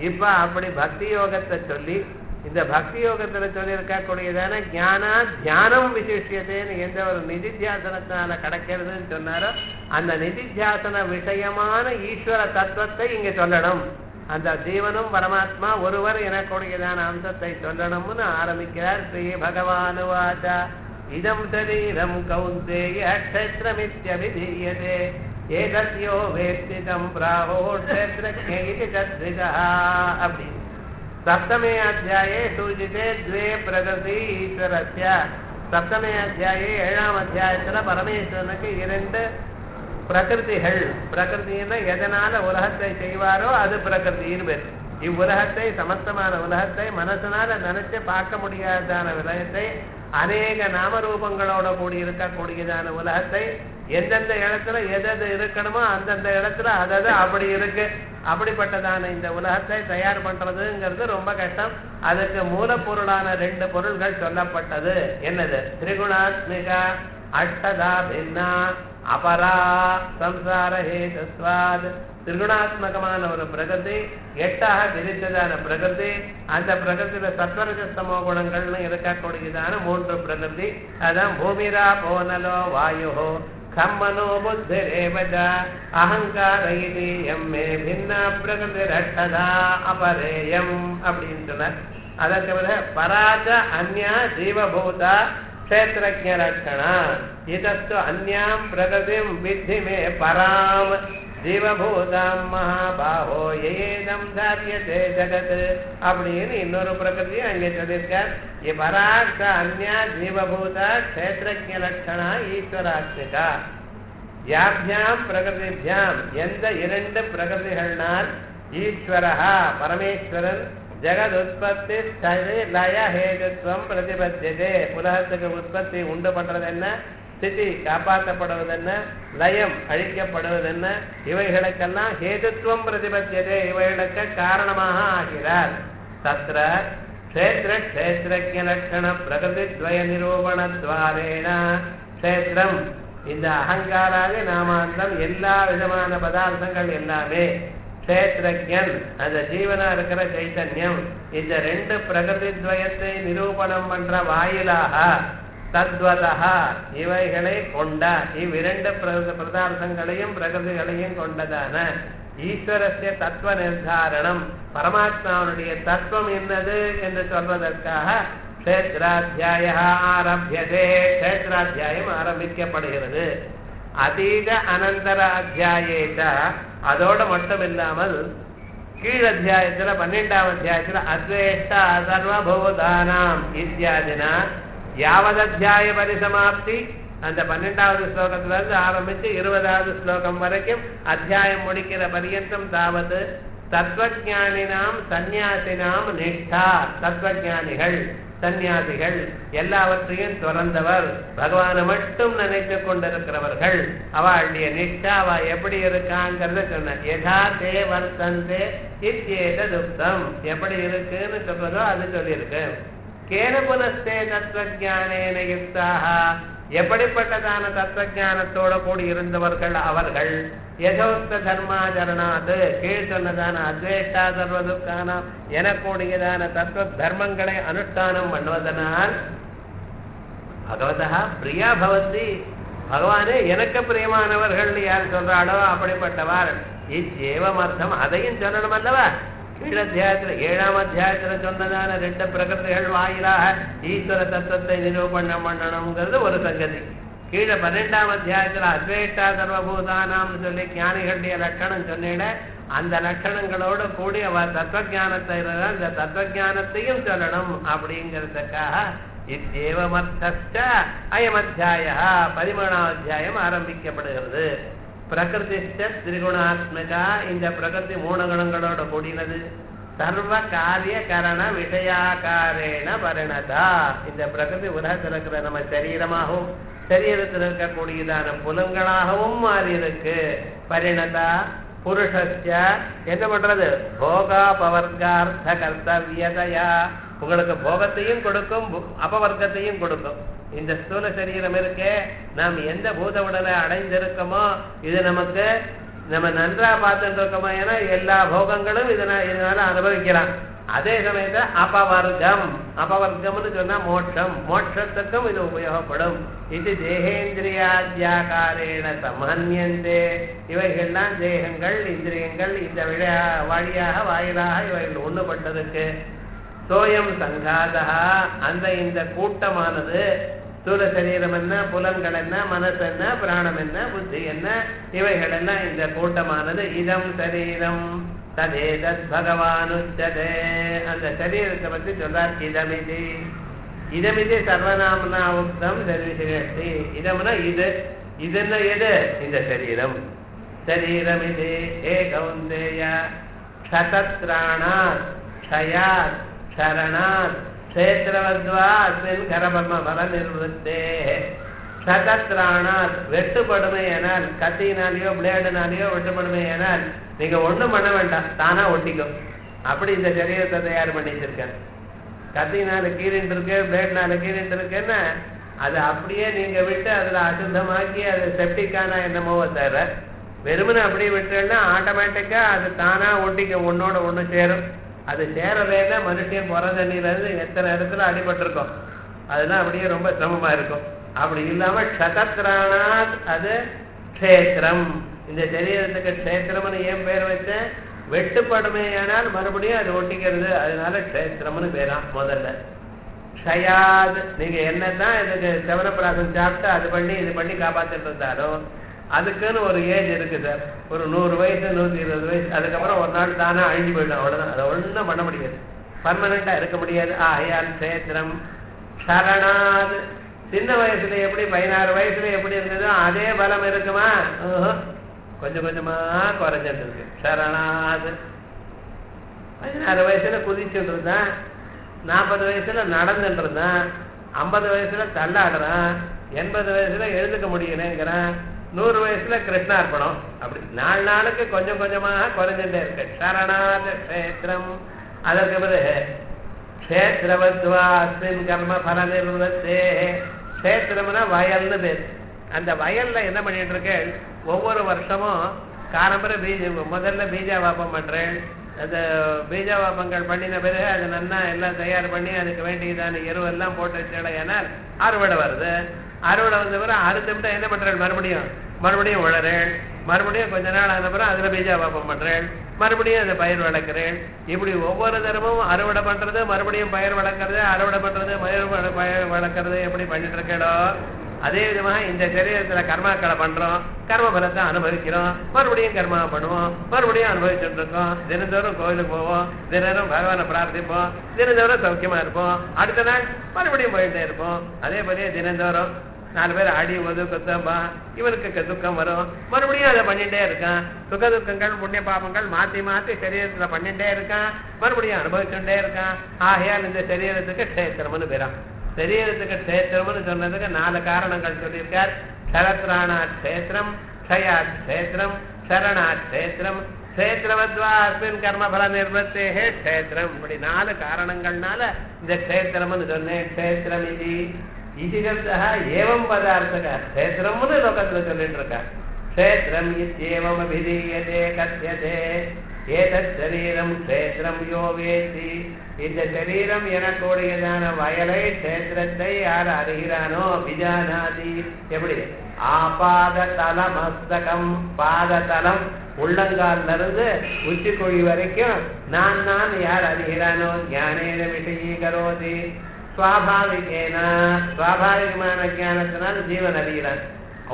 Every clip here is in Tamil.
இப்ப அப்படி பக்தி யோகத்தை சொல்லி இந்த பக்தி யோகத்துல சொல்லி இருக்கக்கூடியதான ஞானா தியானம் விசிஷ்யத்தேன்னு எந்த ஒரு நிதித்தியாசனத்தினால கிடைக்கிறதுன்னு சொன்னாரோ அந்த நிதித்தியாசன விஷயமான ஈஸ்வர தத்துவத்தை இங்க சொல்லணும் அந்த ஜீவனும் பரமாத்மா ஒருவர் எனக்கூடியதான அம்சத்தை சொல்லணும்னு ஆரம்பிக்கிறார் ஸ்ரீ பகவானுவாச்சா இதம் சரீரம் கௌந்தேய க்ஷேத்திரமித்யபிதீயதே ஏதஸ்யோ வேத்திதம் பிராவோ க்ஷேத்ரஜ்ஞ இது சத்விதா அப்படின்னு सप्तमे अध्याये सूचिते द्वे प्रकृति ஈஸ்வரஸ்ய சப்தமே அத்தியாயே ஏழாம் அத்தியாயத்துல பரமேஸ்வரனுக்கு இரண்டு பிரகிருதிகள் பிரகிருதின்னா எதனால உலகத்தை செய்வாரோ அது பிரகிருதின்னு பேர் இவ்வுலகத்தை சமஸ்தமான உலகத்தை மனசனால நினைச்சு பார்க்க முடியாததான விலகத்தை அநேக நாமரூபங்களோட கூடி இருக்கக்கூடியதான உலகத்தை எந்தெந்த இடத்துல எது இருக்கணுமோ அந்தந்த இடத்துல அதது அப்படி இருக்கு அப்படிப்பட்டதான இந்த உலகத்தை தயார் பண்றதுங்கிறது ரொம்ப கஷ்டம் அதுக்கு மூலப்பொருளான ரெண்டு பொருள்கள் சொல்லப்பட்டது என்னது திரிகுணாத்மிகா அஷ்டதா பின்னா அபரா சம்சார ஹேதுஸ்வாத் திரிகுணாத்மகமான ஒரு பிரகிருதி எட்டாக பிரித்ததான பிரகிருதி அந்த பிரகிருதியில சத்வரஜஸ்தமோ குணங்கள்னு இருக்கக்கூடியதான மூன்று பிரகிருதி அதான் பூமிரா போனலோ வாயு கம்மனோ புத்திரேவஜ அகங்கார இது எம்மே பின்ன பிரகிருதி ரட்டதா அபரேயம் அப்படின்னு சொன்னார் அதற்கு பிறகு பராஜ அந்யா ஜீவபூதா क्षेत्रज्ञ रक्षण इतस्तु अन्यां प्रकृतिं विद्धि मे परां ஜீவபூதம் மகாபாஹோ ஏதம் தாரியதே ஜகத் அப்படின்னு இன்னொரு பிரகிருதியும் அங்கே சொல்லியிருக்கார் பரார்த்த அந்யா ஜீவபூத கஷேத்திரஜ லட்சணா ஈஸ்வராத்மிகா யாபியாம் பிரகிருதிபியாம் எந்த இரண்டு பிரகிருதிகள்னால் ஈஸ்வரஹா பரமேஸ்வரன் ஜெகத் உற்பத்தி ஸ்ததி லய ஹேதுத்வம் பிரதிபத்தியதே உலகத்துக்கு உற்பத்தி உண்டு பண்றது என்ன ஸ்திதி காப்பாற்றப்படுவது என்ன லயம் அழிக்கப்படுவது என்ன இவைகளுக்கெல்லாம் ஹேதுத்வம் பிரதிபத்தியதே இவைகளுக்கு காரணமாக ஆகிறார் தத்ர க்ஷேத்திர க்ஷேத்திரஜ லட்சண பிரகிருதித்வய நிரூபணத்வாரேன க்ஷேத்திரம் இந்த அகங்காராதி நாமாந்தம் எல்லா விதமான பதார்த்தங்கள் எல்லாமே க்ஷேத்திரஜன் அந்த ஜீவனா இருக்கிற சைத்தன்யம் இந்த ரெண்டு பிரகிருதி துவயத்தை நிரூபணம் பண்ற வாயிலாக தத்வதா இவைகளை கொண்ட இவ்விரண்டு பிரதார்த்தங்களையும் பிரகிருதிகளையும் கொண்டதான ஈஸ்வரஸ்ய தத்துவ நிர்தாரணம் பரமாத்மாவுடைய தத்துவம் என்னது என்று சொல்வதற்காக க்ஷேத்ராத்தியாய ஆரம்பியதே க்ஷேத்ராத்தியாயம் ஆரம்பிக்கப்படுகிறது அதீத அனந்தர அத்தியாயேச்ச அதோட மட்டும் இல்லாமல் கீழ் அத்தியாயத்துல பன்னெண்டாம் அத்தியாயத்துல அத்வேஷ்டா சர்வபூதானாம் இத்தியாதினா யாவது அத்தியாய பரிசமாப்தி அந்த பன்னெண்டாவது ஸ்லோகத்துல இருந்து ஆரம்பிச்சு இருபதாவது ஸ்லோகம் வரைக்கும் அத்தியாயம் முடிக்கிற பரியந்தம் தாவது தத்துவஜானினாம் சந்நியாசினாம் நிஷ்டா தத்துவஜானிகள் சந்நியாசிகள் எல்லாவற்றையும் துறந்தவர் பகவானை மட்டும் நினைத்து கொண்டிருக்கிறவர்கள் அவளுடைய நிஷ்டா அவ எப்படி இருக்காங்கிறத சொன்ன யதா தே வர்த்தந்தே இத்தியேத துப்தம் எப்படி இருக்குன்னு சொல்றதோ அது சொல்லியிருக்கு கேன புனஸ்தே தத்துவஜானேன யுக்தாக எப்படிப்பட்டதான தத்துவஜானத்தோட கூடி இருந்தவர்கள் அவர்கள் யதோக்த தர்மாச்சரணாது கீழ் சொன்னதான அத்வேஷ்டா சர்வதுக்கானம் எனக்கூடியதான தத்துவ தர்மங்களை அனுஷ்டானம் பண்ணுவதனால் பகவதா பிரியா பவந்தி பகவானே எனக்கு பிரியமானவர்கள் யார் சொல்றாளோ அப்படிப்பட்டவார் இச்சேவம் அர்த்தம் அதையும் சொல்லணும் அல்லவா கீழத்தியாயத்துல ஏழாம் அத்தியாயத்துல சொன்னதான ரெண்டு பிரகிருதிகள் வாயிலாக ஈஸ்வர தத்துவத்தை நிரூபணம் பண்ணணுங்கிறது ஒரு சங்கதி கீழே பன்னெண்டாம் அத்தியாயத்துல அத்வேஷ்டா சர்வபூதானாம்னு சொல்லி ஞானிகளுடைய லட்சணம் சொன்னேன் அந்த லட்சணங்களோட கூடி அவ தத்துவஜானத்தை அந்த தத்துவஜானத்தையும் சொல்லணும் அப்படிங்கிறதுக்காக இத்தேவமர்த்த அயம் அத்தியாய பதிமூணாம் அத்தியாயம் ஆரம்பிக்கப்படுகிறது பிரகிருதிஷ்ட திரிகுணாத்மகா இந்த பிரகிருதி மூணு குணங்களோட கூடினது சர்வ காரிய கரண விஷயாக்காரேன பரிணதா இந்த பிரகிருதி உலகத்தில் இருக்கிற நம்ம சரீரமாகவும் சரீரத்தில் இருக்கக்கூடியதான புலங்களாகவும் மாறி இருக்கு பரிணதா புருஷஸ்ய என்ன பண்றது போகாபவர்கார்த்த கர்த்தவியதையா உங்களுக்கு போகத்தையும் கொடுக்கும் அபவர்க்கத்தையும் கொடுக்கும் இந்த ஸ்தூல சரீரம் இருக்கே நாம் எந்த பூத உடலை அடைந்திருக்கோமோ இது நமக்கு நம்ம நன்றா பார்த்துட்டு இருக்கோமா ஏன்னா எல்லா போகங்களும் இதனால இதனால அனுபவிக்கலாம் அதே சமயத்துல அபவர்க்கம் அபவர்க்கம்னு சொன்னா மோட்சம் மோட்சத்துக்கும் இது உபயோகப்படும் இது தேகேந்திரியாத்தியாகாரேன சமன்யந்தே இவைகள்லாம் தேகங்கள் இந்திரியங்கள் இந்த விழா வழியாக வாயிலாக இவைகள் ஒண்ணுபட்டதுக்கு சோயம் சங்காதா அந்த இந்த கூட்டமானது ஸ்தூல சரீரம் என்ன புலன்கள் என்ன மனசு என்ன பிராணம் என்ன புத்தி என்ன இவைகள் எல்லாம் இந்த கூட்டமானது இதம் சரீரம் ததேதத் பகவானுச்சதே அந்த சரீரத்தை பத்தி சொல்றார் இதமிதி இதமிதி சர்வநாமனா உக்தம் சர்வசிரேஷ்டி இதம்னா இது இதுன்னா எது இந்த சரீரம் சரீரமிதி ஏ கௌந்தேய க்ஷதத்ராணாத் க்ஷயாத் க்ஷரணாத் க்ஷேத்திரவத்வா அஸ்மின் கரபர்ம பல நிர்வத்தே சதத்ராணாத் வெட்டுப்படுமை எனால் கத்தியினாலேயோ பிளேடுனாலேயோ வெட்டுப்படுமை எனால் நீங்க ஒண்ணும் பண்ண வேண்டாம் தானா ஒட்டிக்கும் அப்படி இந்த சரீரத்தை தயார் பண்ணி வச்சிருக்கேன் கத்தினால கீரிட்டு இருக்கு பிளேட்னால கீரிட்டு இருக்குன்னா அது அப்படியே நீங்க விட்டு அதுல அசுத்தமாக்கி அது செப்டிக்கான என்னமோ தவிர வெறுமனை அப்படியே விட்டுன்னா ஆட்டோமேட்டிக்கா அது தானா ஒட்டிக்க ஒன்னோட ஒண்ணு சேரும் அது சேரலைன்னா மனுஷன் பிற தண்ணியில இருந்து எத்தனை இடத்துல அடிபட்டிருக்கும் அதெல்லாம் அப்படியே ரொம்ப சிரமமா இருக்கும் அப்படி இல்லாம க்ஷதத்ராணாத் அது க்ஷேத்திரம் இந்த சரீரத்துக்கு க்ஷேத்திரம்னு ஏன் பேர் வச்சேன் வெட்டுப்படுமையானால் மறுபடியும் அது ஒட்டிக்கிறது அதனால க்ஷேத்திரம்னு பேராம் முதல்ல க்ஷயாத் நீங்க என்னதான் இதுக்கு செவனப்பிராசம் சாப்பிட்டு அது பண்ணி இது பண்ணி காப்பாத்திட்டு இருந்தாலும் அதுக்குன்னு ஒரு ஏஜ் இருக்கு சார் ஒரு நூறு வயசு நூத்தி இருபது வயசு அதுக்கப்புறம் ஒரு நாள் தானே அழிஞ்சு போயிடும் அவ்வளவுதான் அதை ஒண்ணும் பண்ண முடியாது பர்மனண்டா இருக்க முடியாது ஆயால் கஷேத்திரம் சரணாத் சின்ன வயசுல எப்படி பதினாறு வயசுல எப்படி இருந்ததோ அதே பலம் இருக்குமா ஊஹு. கொஞ்சம் கொஞ்சமா குறைஞ்சிட்டு இருக்கு சரணாத் பதினாறு வயசுல குதிச்சுட்டு இருந்தான் நாற்பது வயசுல நடந்துட்டு இருந்தான் ஐம்பது வயசுல தள்ளாடுறான் எண்பது வயசுல எழுதுக்க முடியலங்கிறான் நூறு வயசுல கிருஷ்ணார்ப்பணம் அப்படி நாலு நாளுக்கு கொஞ்சம் கொஞ்சமாக குறைஞ்சுட்டே இருக்கு சரணாத கஷேத்திரம் அதற்கு பிறகு கஷேத்திரவத்வா அஸ்மின் கர்ம பல நிர்வத்தே கஷேத்திரம்னா வயல்னு பேர் அந்த வயல்ல என்ன பண்ணிட்டு இருக்கேன் ஒவ்வொரு வருஷமும் காரம்பர பீஜ முதல்ல பீஜாவாப்பம் பண்றேன் அந்த பீஜாவாப்பங்கள் பண்ணின பிறகு அது நன்னா எல்லாம் தயார் பண்ணி அதுக்கு வேண்டியதான எருவெல்லாம் போட்டு வச்சடையானால் அறுவடை வருது அறுவடை வந்த பிறகு அறுத்துட்டு என்ன பண்றேன் மறுபடியும் மறுபடியும் உழறேன் மறுபடியும் கொஞ்ச நாள் ஆன பிறகு அதுல பீஜாவாப்பம் பண்றேன் மறுபடியும் அந்த பயிர் வளர்க்கிறேன் இப்படி ஒவ்வொரு தரமும் அறுவடை பண்றது மறுபடியும் பயிர் வளர்க்கறது அறுவடை பண்றது பயிர் வள- பயிர் வளர்க்கறது எப்படி பண்ணிட்டு இருக்கேடோ அதே விதமா இந்த சரீரத்துல கர்மாக்களை பண்றோம் கர்ம பலத்தை அனுபவிக்கிறோம் மறுபடியும் கர்மா பண்ணுவோம் மறுபடியும் அனுபவிச்சுட்டு இருக்கோம் தினந்தோறும் கோயிலுக்கு போவோம் தினந்தோறும் பகவானை பிரார்த்திப்போம் தினந்தோறும் சௌக்கியமா இருப்போம் அடுத்த நாள் மறுபடியும் போயிட்டே இருப்போம் அதே போலயே தினந்தோறும் நாலு பேர் அடி உது குத்தம்பா இவனுக்கு க- துக்கம் வரும் மறுபடியும் அதை பண்ணிட்டே இருக்கான் சுக துக்கங்கள் புண்ணிய பாபங்கள் மாத்தி மாத்தி சரீரத்துல பண்ணிட்டே இருக்கான் மறுபடியும் அனுபவிச்சுட்டே இருக்கான் ஆகையால் இந்த சரீரத்துக்கு க்ஷேத்திரம்னு பேரான் சரீரத்துக்கு க்ஷேத்திரம்னு சொன்னதுக்கு நாலு காரணங்கள் சொல்லியிருக்கார் க்ஷரத்ராணா க்ஷேத்திரம் க்ஷயா க்ஷேத்திரம் சரணா க்ஷேத்திரம் க்ஷேத்திரவத்வா அஸ்மின் கர்ம பல நிர்வத்தேகே க்ஷேத்திரம் இப்படி நாலு காரணங்கள்னால இந்த க்ஷேத்திரம்னு சொன்னேன் க்ஷேத்திரம் இது இது சப்தா ஏவம் பதார்த்தக க்ஷேத்திரம்னு லோகத்துல சொல்லிட்டு இருக்கா க்ஷேத்திரம் இத்தியேவம் அபிதீயதே கத்தியதே ஏதத் சரீரம் க்ஷேத்திரம் யோ வேத்தி இந்த சரீரம் எனக்கூடியதான வயலை க்ஷேத்திரத்தை யார் அறிகிறானோ விஜானாதி எப்படி ஆபாத தலமஸ்தகம் பாததலம் உள்ளங்கால்ல இருந்து உச்சிக்குழி வரைக்கும் நான் நான் யார் அறிகிறானோ ஞானேன விஷயீகரோதி சுவாபாவிகேன சுவாபாவிகமான ஞானத்தினால் ஜீவன் அறிகிறான்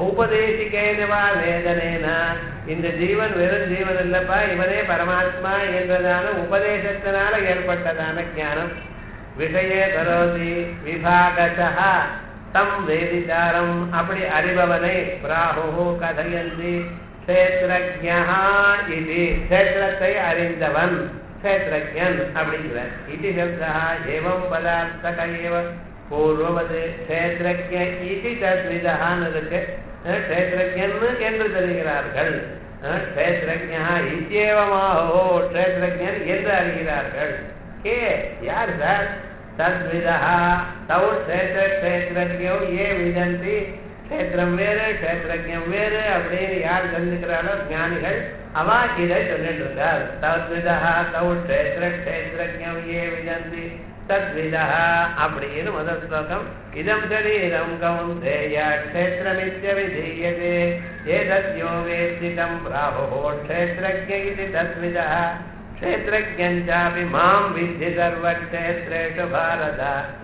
ஔபதேசிகேனவா வேதனேன இந்த ஜீவன் வெறும் ஜீவன் இல்லப்பா இவனே பரமாத்மா என்றதான உபதேசத்தினால ஏற்பட்டதான ஞானம் விஷயே கரோதி விபாகசா தம் வேதிச்சாரம் அப்படி அறிபவனை பிராஹு கதையந்தி கஷேத்திரஜா இது கஷேத்திரத்தை அறிந்தவன் கஷேத்திரஜன் அப்படிங்கிறார் இது சப்தா ஏவம் பதார்த்தக ஏவ பூர்வவது கஷேத்திரஜ இது தத்விதான்னு இருக்கு அஹ் கஷேத்திரஜன் என்று தெரிகிறார்கள் அஹ் கஷேத்திரஜா இத்தியேவமாகோ கஷேத்திரஜன் என்று அறிகிறார்கள் கே யார் சார் तद्विदः तौ क्षेत्रक्षेत्रज्ञौ ये विदन्ति கஷேத்திரம் வேறு கஷேத்திரஜம் வேறு அப்படின்னு யார் தெரிஞ்சுக்கிறாரோ ஞானிகள் அவ இதை சொல்லிட்டு இருக்கார் தத்விதா தௌ கஷேத்திர கஷேத்திரஜம் ஏ விஜந்தி தத்விதா அப்படின்னு முதல் ஸ்லோகம் இதம் சரீரம் கௌந்தேய க்ஷேத்திரமித்ய விதீயதே ஏதத்யோ வேத்திதம் பிராபோ க்ஷேத்திரஜ இது தத்விதா க்ஷேத்திரஜஞ்சாபி மாம் வித்தி சர்வக்ஷேத்ரேஷு பாரத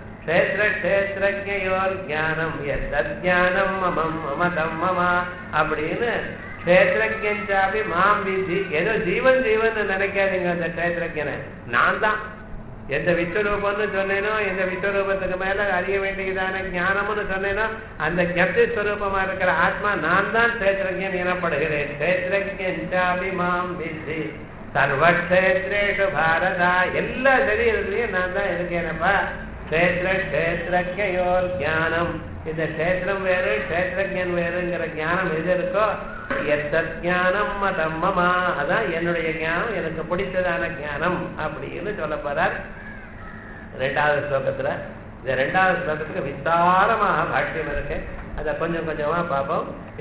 க்ஷேத்திரக்ஷேத்திரஜயோர்ஜானம் எத்தஜானம் மமம் மமதம் மம அப்படின்னு க்ஷேத்திரஜாபி மாம் வித்தி ஏதோ ஜீவன் ஜீவன் நினைக்காதீங்க அந்த க்ஷேத்திரஜனை நான் தான் எந்த விஸ்வரூபம்னு சொன்னேனோ எந்த விஸ்வரூபத்துக்கு மேல அறிய வேண்டியதான ஞானம்னு சொன்னேனோ அந்த ஜப்தி ஸ்வரூபமா இருக்கிற ஆத்மா நான் தான் கஷேத்திரஜன் எனப்படுகிறேன் கஷேத்திரஜாபி மாம் வித்தி சர்வக்ஷேத்ரேஷு பாரதா எல்லா சரீரத்திலையும் நான் தான் இருக்கேனப்பா கஷேத்திர கஷேத்திரஜயோர் ஞானம் இந்த கஷேத்திரம் வேறு கஷேத்திரஜன் வேறுங்கிற ஞானம் எது இருக்கோ எத்த ஞானம் மதம் மமா அதான் என்னுடைய ஞானம் எனக்கு பிடிச்சதான ஞானம் அப்படின்னு சொல்ல போறார் ரெண்டாவது ஸ்லோகத்துல இந்த ரெண்டாவது ஸ்லோகத்துக்கு விஸ்தாரமாக பாஷ்யம் இருக்கு அதை கொஞ்சம் கொஞ்சமா பார்ப்போம்